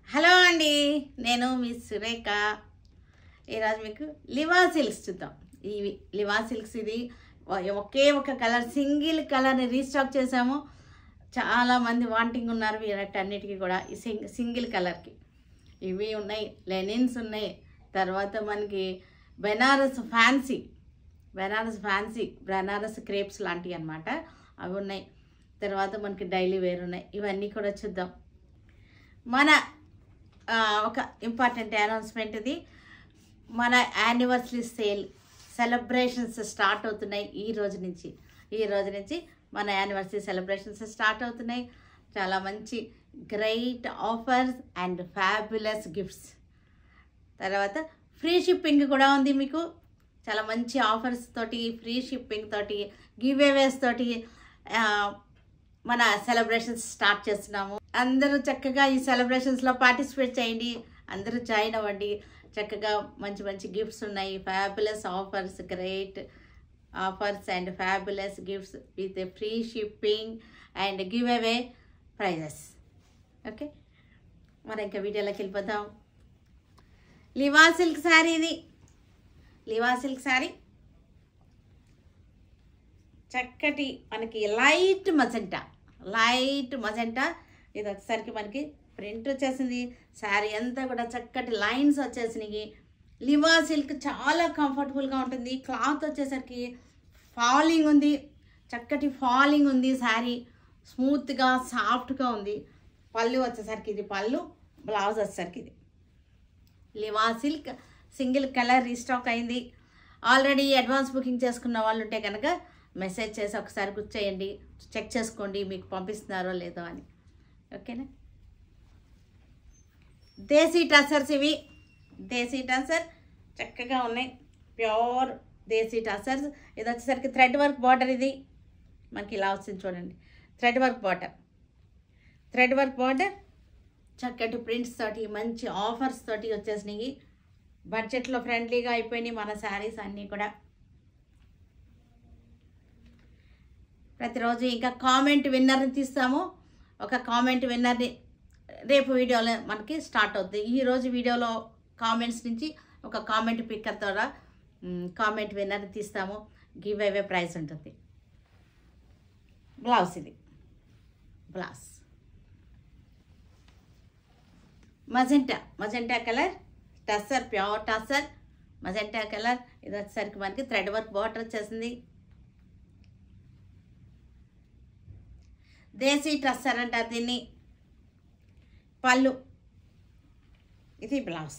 hello అండి నేను మీ సురేఖ ఈరోజు మీకు లివా సిల్క్స్ చూద్దాం ఇవి లివా సిల్క్స్ ఇది ఒకే ఒక కలర్ సింగిల్ కలర్ని రీస్టాక్ చేసాము చాలామంది వాంటింగ్ ఉన్నారు వీటన్నిటికీ కూడా ఈ సింగ్ సింగిల్ కలర్కి ఇవి ఉన్నాయి లెనిన్స్ ఉన్నాయి తర్వాత మనకి Banaras fancy Banaras fancy Banaras crepes లాంటివి అన్నమాట అవి ఉన్నాయి తర్వాత మనకి డైలీ వేర్ ఉన్నాయి ఇవన్నీ కూడా చూద్దాం మన ఆ, ఒక ఇంపార్టెంట్ అనౌన్స్మెంట్ ఇది మన యానివర్సరీ సేల్ సెలబ్రేషన్స్ స్టార్ట్ అవుతున్నాయి ఈ రోజు నుంచి ఈ రోజు నుంచి మన యానివర్సరీ సెలబ్రేషన్స్ స్టార్ట్ అవుతున్నాయి చాలా మంచి great offers and fabulous gifts తర్వాత ఫ్రీ షిప్పింగ్ కూడా ఉంది మీకు చాలా మంచి ఆఫర్స్ తోటి ఫ్రీ షిప్పింగ్ తోటి గివ్ అవేస్ తోటి ఆ, మన సెలబ్రేషన్స్ స్టార్ట్ చేస్తున్నాము అందరూ చక్కగా ఈ సెలబ్రేషన్స్లో పార్టిసిపేట్ చేయండి అందరూ జాయిన్ అవ్వండి చక్కగా మంచి మంచి గిఫ్ట్స్ ఉన్నాయి fabulous offers great offers and fabulous gifts with free shipping and giveaway prizes okay మరి ఇంకా వీడియోలోకి వెళ్ళిపోతాం లివా సిల్క్ శారీ ఇది లివా సిల్క్ శారీ చక్కటి మనకి లైట్ మజెంటా లైట్ మజెంటా ఇది వచ్చేసరికి మనకి ప్రింట్ వచ్చేసింది శారీ అంతా కూడా చక్కటి లైన్స్ వచ్చేసినాయి లివా సిల్క్ చాలా కంఫర్టబుల్గా ఉంటుంది క్లాత్ వచ్చేసరికి ఫాలింగ్ ఉంది చక్కటి ఫాలింగ్ ఉంది శారీ స్మూత్గా సాఫ్ట్గా ఉంది పళ్ళు వచ్చేసరికి ఇది పళ్ళు బ్లౌజ్ వచ్చేసరికి ఇది Liva silk single colour restock అయింది ఆల్రెడీ అడ్వాన్స్ బుకింగ్ చేసుకున్న వాళ్ళు ఉంటే కనుక మెసేజ్ చేసి ఒకసారి గుర్చేయండి చెక్ చేసుకోండి మీకు పంపిస్తున్నారో లేదో అని ఓకేనా దేశీ టసర్స్ ఇవి దేశీ టసర్ చక్కగా ఉన్నాయి ప్యూర్ దేశీ టసర్స్ ఇది వచ్చేసరికి థ్రెడ్ వర్క్ బార్డర్ ఇది మనకి ఇలా వస్తుంది చూడండి thread work border thread work border చక్కటి ప్రింట్స్ తోటి మంచి ఆఫర్స్ తోటి వచ్చేసినాయి బడ్జెట్లో ఫ్రెండ్లీగా అయిపోయినాయి మన శారీస్ అన్నీ కూడా ప్రతిరోజు ఇంకా కామెంట్ విన్నర్ని తీస్తాము ఒక కామెంట్ విన్నర్ని రేపు వీడియోలో మనకి స్టార్ట్ అవుతుంది ఈరోజు వీడియోలో కామెంట్స్ నుంచి ఒక కామెంట్ పిక్కర్ ద్వారా కామెంట్ విన్నర్ని తీస్తాము గివ్ అవే ప్రైస్ ఉంటుంది బ్లౌజ్ ఇది blouse magenta magenta colour tussar pure tussar magenta colour ఇది వచ్చేసరికి మనకి థ్రెడ్ వర్క్ బార్డర్ వచ్చేసింది దేశీ టస్సర్ అంటారు దీన్ని పళ్ళు ఇది blouse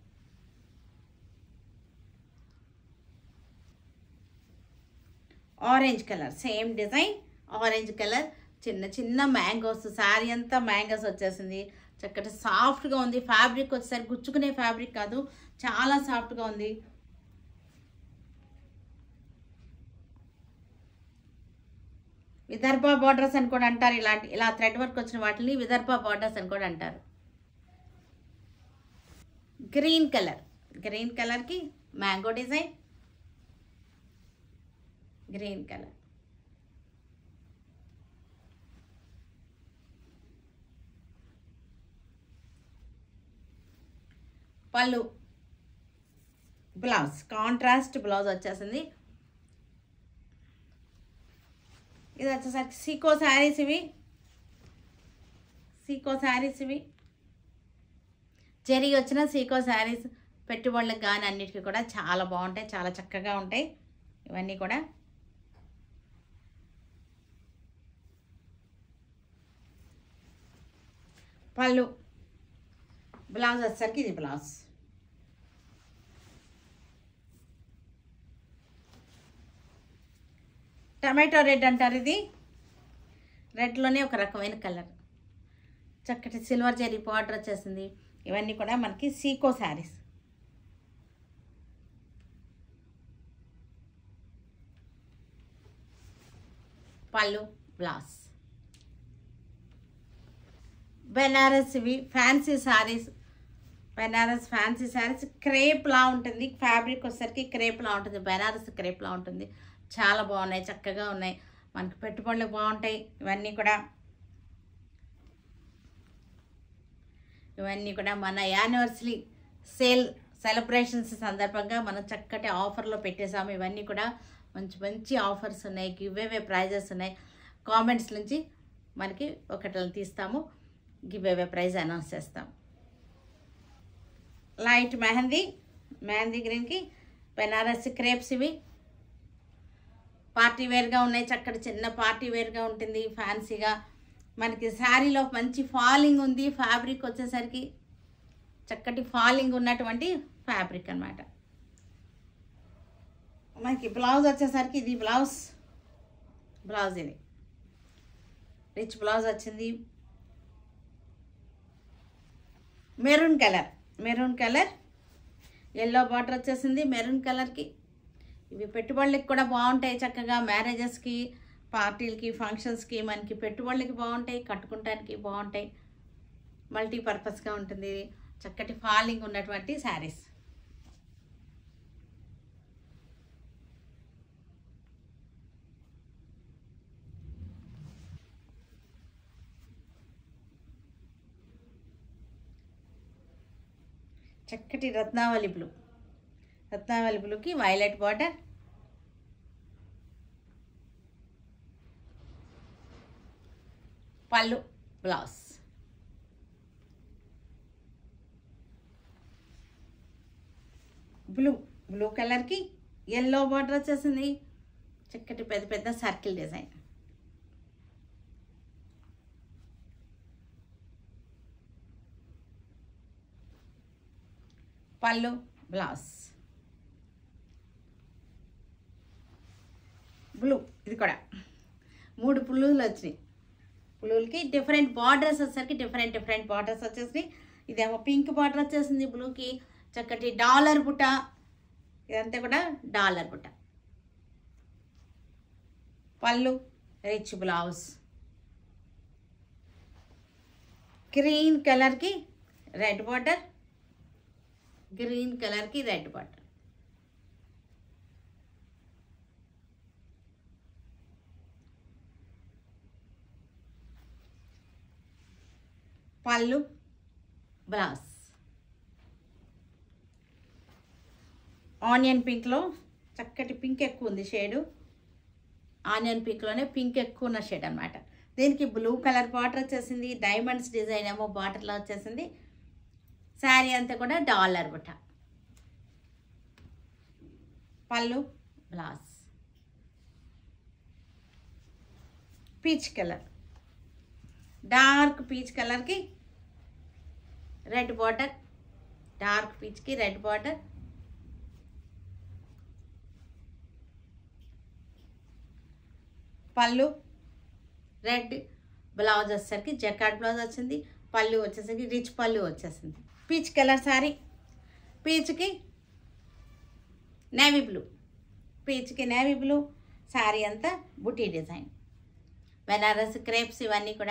orange colour same design orange colour చిన్న చిన్న మ్యాంగోస్ శారీ అంతా మ్యాంగోస్ వచ్చేసింది చక్కటి సాఫ్ట్గా ఉంది ఫ్యాబ్రిక్ వచ్చేసరికి గుచ్చుకునే ఫ్యాబ్రిక్ కాదు చాలా సాఫ్ట్గా ఉంది విదర్భ బార్డర్స్ అని కూడా అంటారు ఇలాంటి ఇలా థ్రెడ్ వర్క్ వచ్చిన వాటిని విదర్భ బార్డర్స్ అని కూడా అంటారు గ్రీన్ కలర్ గ్రీన్ కలర్కి మ్యాంగో డిజైన్ గ్రీన్ కలర్ పళ్ళు బ్లౌజ్ కాంట్రాస్ట్ బ్లౌజ్ వచ్చేసింది ఇది వచ్చేసరికి సీకో శారీస్ ఇవి సీకో శారీస్ ఇవి జరీ వచ్చిన సీకో శారీస్ పెట్టుబడులకు కానీ అన్నిటికీ కూడా చాలా బాగుంటాయి చాలా చక్కగా ఉంటాయి ఇవన్నీ కూడా పళ్ళు బ్లౌజ్ వచ్చేసరికి ఇది బ్లౌజ్ టమాటో రెడ్ అంటారు ఇది రెడ్లోనే ఒక రకమైన కలర్ చక్కటి సిల్వర్ జరీ బార్డర్ వచ్చేసింది ఇవన్నీ కూడా మనకి సీకో శారీస్ పళ్ళు బ్లౌజ్ బెనారస్ ఇవి ఫ్యాన్సీ శారీస్ బెనారస్ ఫ్యాన్సీ శారీస్ క్రేప్లా ఉంటుంది ఫ్యాబ్రిక్ వచ్చేసరికి క్రేప్లా ఉంటుంది బెనారస్ క్రేప్లా ఉంటుంది చాలా బాగున్నాయి చక్కగా ఉన్నాయి మనకి పెట్టుబడులు బాగుంటాయి ఇవన్నీ కూడా ఇవన్నీ కూడా మన యానివర్సరీ సేల్ సెలబ్రేషన్స్ సందర్భంగా మనం చక్కటి ఆఫర్లో పెట్టేసాము ఇవన్నీ కూడా మంచి మంచి ఆఫర్స్ ఉన్నాయి గివ్ అవే ప్రైజెస్ ఉన్నాయి కామెంట్స్ నుంచి మనకి ఒకటి తీస్తాము గివ్ అవే ప్రైజ్ అనౌన్స్ చేస్తాం లైట్ మెహందీ మెహందీ గ్రీన్కి బెనారసి క్రేప్స్ ఇవి పార్టీ వేర్గా ఉన్నాయి చక్కటి చిన్న పార్టీ వేర్గా ఉంటుంది ఫ్యాన్సీగా మనకి శారీలో మంచి ఫాలింగ్ ఉంది ఫ్యాబ్రిక్ వచ్చేసరికి చక్కటి ఫాలింగ్ ఉన్నటువంటి ఫ్యాబ్రిక్ అన్నమాట మనకి బ్లౌజ్ వచ్చేసరికి ఇది బ్లౌజ్ బ్లౌజ్ ఇది రిచ్ బ్లౌజ్ వచ్చింది maroon colour maroon colour yellow border వచ్చేసింది మెరూన్ కలర్కి ఇవి పెట్టుబడులకి కూడా బాగుంటాయి చక్కగా మ్యారేజెస్కి పార్టీలకి ఫంక్షన్స్కి మనకి పెట్టుబడులకి బాగుంటాయి కట్టుకుంటానికి బాగుంటాయి మల్టీపర్పస్గా ఉంటుంది ఇది చక్కటి ఫాలింగ్ ఉన్నటువంటి శారీస్ చక్కటి రత్నావళి బ్లూ రత్నావళి బ్లూకి వైలెట్ బార్డర్ పళ్ళు బ్లౌజ్ బ్లూ బ్లూ కలర్కి ఎల్లో బార్డర్ వచ్చేసింది చక్కటి పెద్ద పెద్ద సర్కిల్ డిజైన్ పళ్ళు బ్లౌజ్ బ్లూ ఇది కూడా మూడు పుల్లూలు వచ్చినాయి పుల్లూలకి డిఫరెంట్ బార్డర్స్ వచ్చేసరికి డిఫరెంట్ డిఫరెంట్ బార్డర్స్ వచ్చేసి ఇదేమో పింక్ బార్డర్ వచ్చేసింది బ్లూకి చక్కటి డాలర్ బుట్ట ఇదంతా కూడా డాలర్ బుట్ట పళ్ళు రిచ్ బ్లౌజ్ గ్రీన్ కలర్కి రెడ్ బార్డర్ గ్రీన్ కలర్కి రెడ్ బార్డర్ పళ్ళు బ్లౌజ్ ఆనియన్ పింక్లో చక్కటి పింక్ ఎక్కువ ఉంది షేడు ఆనియన్ పింక్లోనే పింక్ ఎక్కువ ఉన్న షేడ్ అనమాట దీనికి బ్లూ కలర్ బార్డర్ వచ్చేసింది డైమండ్స్ డిజైన్ ఏమో బార్డర్లో వచ్చేసింది శారీ అంతా కూడా డాలర్ బుట్ట పళ్ళు blouse peach colour dark peach కలర్కి రెడ్ బార్డర్ డార్క్ పీచ్కి రెడ్ బార్డర్ పళ్ళు రెడ్ బ్లౌజ్ వచ్చేసరికి జకాట్ బ్లౌజ్ వచ్చింది పళ్ళు వచ్చేసరికి రిచ్ పళ్ళు వచ్చేసింది పీచ్ కలర్ సారీ పీచ్కి నేవీ బ్లూ పీచ్కి నేవీ బ్లూ శారీ అంతా బుటీ డిజైన్ బెనారస్ క్రేప్స్ ఇవన్నీ కూడా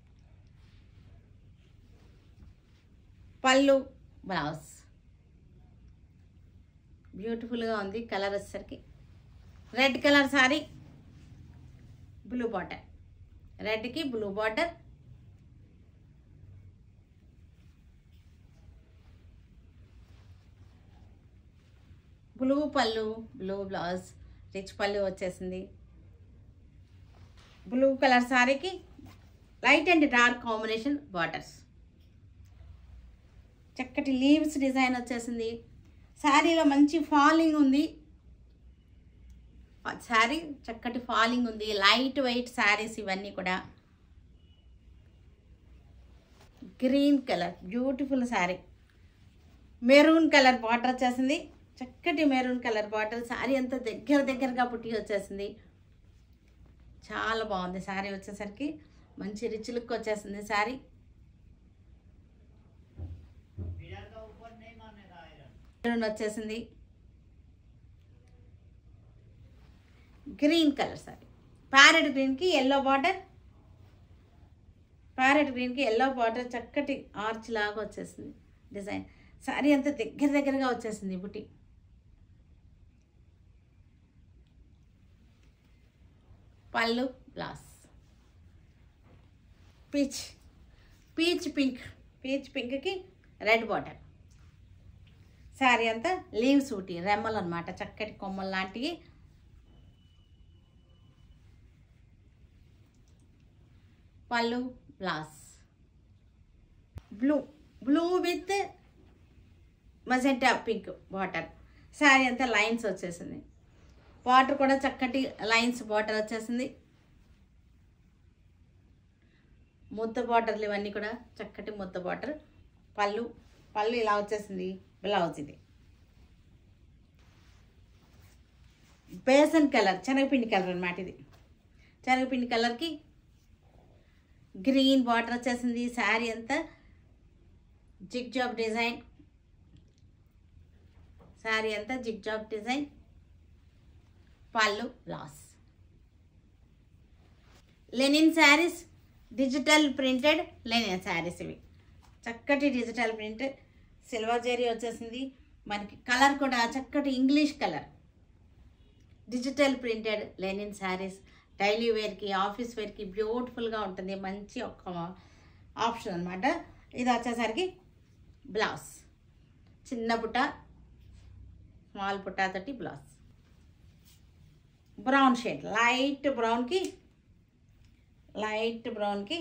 పళ్ళు బ్లౌజ్ బ్యూటిఫుల్గా ఉంది కలర్ వచ్చేసరికి red colour saree blue border రెడ్కి బ్లూ బార్డర్ బ్లూ పళ్ళు బ్లూ బ్లౌజ్ రిచ్ పళ్ళు వచ్చేసింది బ్లూ కలర్ సారీకి light and dark combination borders చక్కటి లీవ్స్ డిజైన్ వచ్చేసింది శారీలో మంచి ఫాలింగ్ ఉంది శారీ చక్కటి ఫాలింగ్ ఉంది లైట్ వెయిట్ శారీస్ ఇవన్నీ కూడా green colour beautiful saree maroon colour border వచ్చేసింది చక్కటి మెరూన్ కలర్ బార్డర్ శారీ అంతా దగ్గర దగ్గరగా పుట్టి వచ్చేసింది చాలా బాగుంది శారీ వచ్చేసరికి మంచి రిచ్ లుక్ వచ్చేసింది శారీ మెరూన్ వచ్చేసింది గ్రీన్ కలర్ సారీ ప్యారెట్ గ్రీన్కి ఎల్లో బార్డర్ ప్యారెట్ గ్రీన్కి ఎల్లో బార్డర్ చక్కటి ఆర్చ్ లాగా వచ్చేసింది డిజైన్ సారీ అంతా దగ్గర దగ్గరగా వచ్చేసింది బుటి పళ్ళు blouse peach peach pink peach పింక్కి రెడ్ బార్డర్ శారీ అంతా లీవ్స్ ఊటి రెమ్మలు అనమాట చక్కటి కొమ్మలు లాంటివి పళ్ళు blouse blue blue with magenta pink water saree అంతా లైన్స్ వచ్చేసింది వాటర్ కూడా చక్కటి లైన్స్ వాటర్ వచ్చేసింది ముద్ద బార్డర్లు ఇవన్నీ కూడా చక్కటి ముద్ద బార్డర్ పళ్ళు పళ్ళు ఇలా వచ్చేసింది బ్లౌజ్ ఇది బేసన్ కలర్ శనగపిండి కలర్ అనమాట ఇది శనగపిండి కలర్కి గ్రీన్ బార్డర్ వచ్చేసింది శారీ అంతా జిగ్ జాబ్ డిజైన్ శారీ అంతా జిగ్ జాబ్ డిజైన్ పళ్ళు లాస్ linen sarees digital printed linen sarees ఇవి చక్కటి డిజిటల్ ప్రింట్ సిల్వర్ జరీ వచ్చేసింది మనకి కలర్ కూడా చక్కటి English colour digital printed linen sarees daily వేర్కి ఆఫీస్ వేర్కి బ్యూటిఫుల్గా ఉంటుంది మంచి ఒక ఆప్షన్ అనమాట ఇది వచ్చేసరికి బ్లౌజ్ చిన్న పుట్ట స్మాల్ పుట్టాతోటి బ్లౌజ్ బ్రౌన్ షేడ్ లైట్ బ్రౌన్కి లైట్ బ్రౌన్కి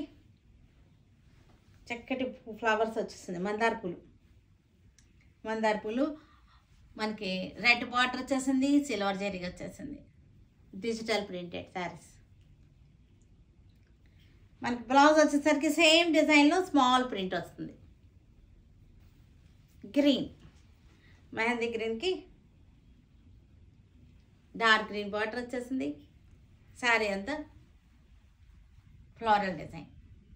చక్కటి ఫ్లవర్స్ వచ్చేస్తుంది మందార పూలు మందార పూలు మనకి రెడ్ బార్డర్ వచ్చేసింది సిల్వర్ జరీగా వచ్చేసింది డిజిటల్ ప్రింటెడ్ శారీస్ మనకి బ్లౌజ్ వచ్చేసరికి సేమ్ డిజైన్లో స్మాల్ ప్రింట్ వస్తుంది గ్రీన్ మెహందీ గ్రీన్కి డార్క్ గ్రీన్ బార్డర్ వచ్చేసింది శారీ అంతా ఫ్లోరల్ డిజైన్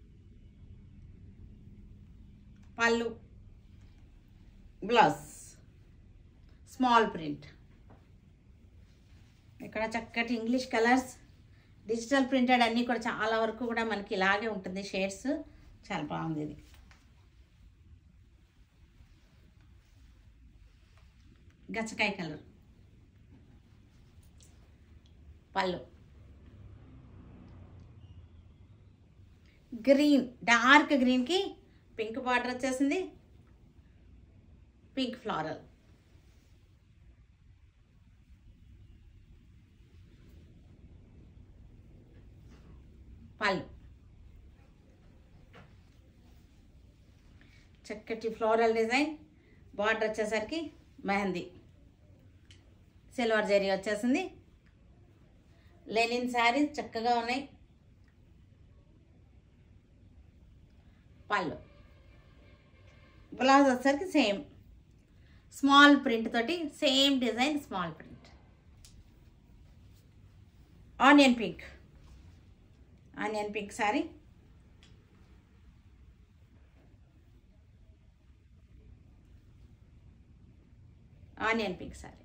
పళ్ళు బ్లౌజ్ స్మాల్ ప్రింట్ ఇక్కడ చక్కటి ఇంగ్లీష్ కలర్స్ డిజిటల్ ప్రింటెడ్ అన్నీ కూడా చాలా వరకు కూడా మనకి ఇలాగే ఉంటుంది షేడ్స్ చాలా బాగుంది ఇది గచ్చకాయ కలర్ పళ్ళు గ్రీన్ డార్క్ గ్రీన్కి పింక్ బార్డర్ వచ్చేసింది పింక్ ఫ్లారల్ పళ్ళు చక్కటి ఫ్లోరల్ డిజైన్ బార్డర్ వచ్చేసరికి మెహందీ సిల్వర్ జరీ వచ్చేసింది లెనిన్ శారీ చక్కగా ఉన్నాయి పళ్ళు బ్లౌజ్ వచ్చేసరికి సేమ్ స్మాల్ ప్రింట్ తోటి same design small print onion pink onion pink saree onion pink saree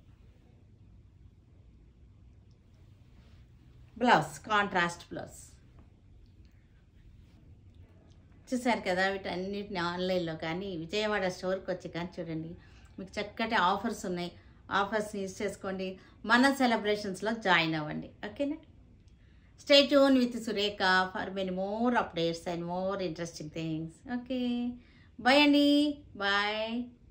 blouse contrast blouse చూసారు కదా వీటన్నిటిని ఆన్లైన్లో కానీ విజయవాడ స్టోర్కి వచ్చి కానీ చూడండి మీకు చక్కటి ఆఫర్స్ ఉన్నాయి ఆఫర్స్ యూజ్ చేసుకోండి మన సెలబ్రేషన్స్లో జాయిన్ అవ్వండి ఓకేనా stay tune with Surekha for many more updates and more interesting things okay bye అండి బాయ్